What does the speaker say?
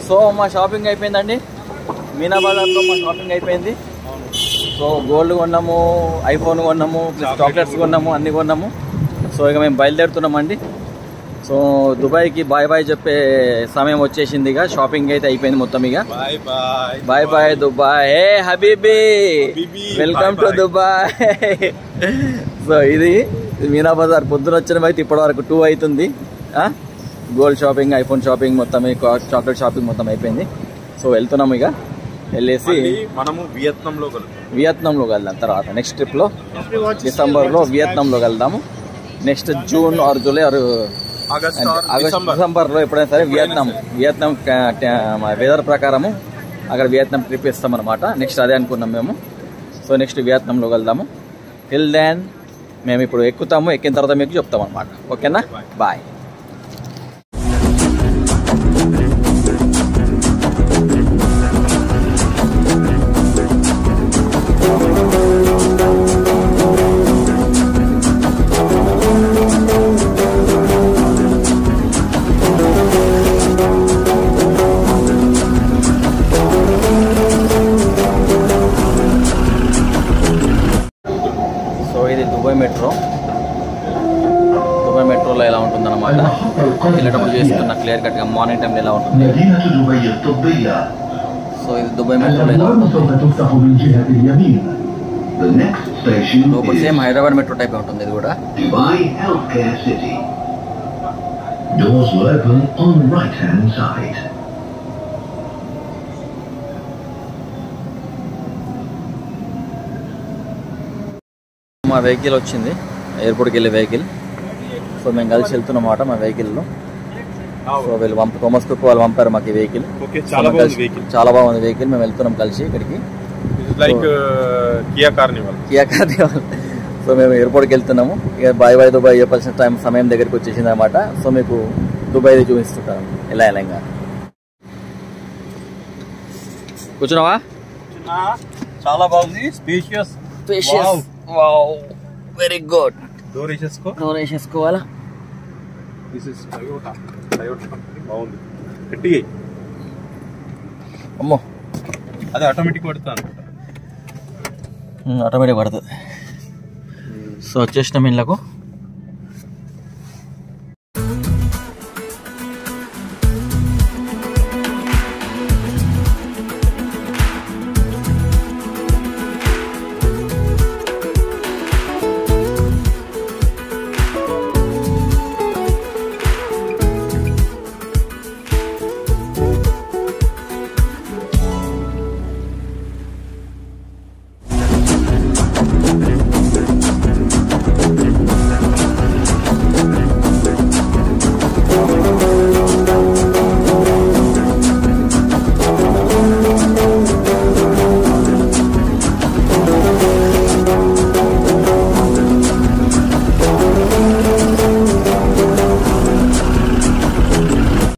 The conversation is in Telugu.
సో మా షాపింగ్ అయిపోయిందండి మీనా బజార్లో మా షాపింగ్ అయిపోయింది సో గోల్డ్ కొన్నాము ఐఫోన్ కొన్నాము ప్లస్ చాక్లెట్స్ కొన్నాము అన్నీ కొన్నాము సో ఇక మేము బయలుదేరుతున్నామండి సో దుబాయ్కి బాయ్ బాయ్ చెప్పే సమయం వచ్చేసింది ఇక షాపింగ్ అయితే అయిపోయింది మొత్తం ఇక bye bye bye bye Dubai hey హబీబీ హబీబీ, welcome bye to bye. Dubai so ఇది ఇది మీనా బజార్ పొద్దున వచ్చిన అయితే ఇప్పటి వరకు టూ అవుతుంది గోల్డ్ షాపింగ్ ఐఫోన్ షాపింగ్ మొత్తం చాక్లెట్ షాపింగ్ మొత్తం అయిపోయింది సో వెళ్తున్నాము ఇక వెళ్ళేసి మళ్ళీ మనము వియత్నాం లో కలుద్దాం వియత్నాంలో వెళ్దాం తర్వాత నెక్స్ట్ ట్రిప్లో డిసెంబర్లో వియత్నాంలో వెళ్దాము next June or July or August అంటే ఆర్ ఆగస్ట్ డిసెంబర్ డిసెంబర్లో ఎప్పుడైనా సరే వియత్నాం వియత్నాం వెదర్ ప్రకారము అక్కడ వియత్నాం ట్రిప్ ఇస్తాం అనమాట నెక్స్ట్ అదే అనుకున్నాం మేము సో నెక్స్ట్ వియత్నాంలో వెళ్దాము టిల్ దెన్ మేము ఇప్పుడు ఎక్కుతాము ఎక్కిన తర్వాత మీకు చెప్తాం అనమాట ఓకేనా బాయ్ సో ఇది దుబాయ్ మెట్రో దుబాయ్ మెట్రోలో ఎలా ఉంటుందన్నమాట వెళ్ళేటప్పుడు చేసుకున్న క్లియర్ కట్గా మార్నింగ్ టైంలో ఎలా ఉంటుంది مدينة دبي الطبية సో ఇది దుబాయ్ మెట్రోలో ఎలా الأبواب ఉంటుంది سوف تفتح من جهة اليمين The next station లోపల is same Hyderabad metro type ఉంటుంది ఇది కూడా Dubai Healthcare City. Doors will open on the right hand side. మా వెహికల్ వచ్చింది ఎయిర్పోర్ట్కి వెళ్ళే వెహికల్ సో మేము కలిసి వెళ్తున్నమాట మా వెహికల్లో సో వీళ్ళు పంప థోమస్ కుక్ వాళ్ళు పంపారు మాకు ఈ వెహికల్ ఓకే చాలా బాగుంది వెహికల్ చాలా బాగుంది వెహికల్ మేము వెళ్తున్నాం కలిసి ఇక్కడికి లైక్ కియా కార్నివల్ కియా కార్ని సో మేము ఎయిర్పోర్ట్కి వెళ్తున్నాము ఇక బాయ్ బాయ్ దుబాయ్ చెప్పాల్సిన టైం సమయం దగ్గరికి వచ్చేసింది అనమాట సో మీకు దుబాయ్ చూపిస్తుంటాను ఎలా ఎలా ఇంకా కూర్చున్నావా చాలా బాగుంది spacious spacious wow very good door వేసేసుకో డోర్ వేసేసుకోవాలా this is Toyota Toyota company బాగుంది గట్టిగా ఎయ్. అమ్మో అది ఆటోమేటిక్ పడుతుంది ఆటోమేటిక్ పడుతుంది సో వచ్చేసినాం ఇళ్ళకు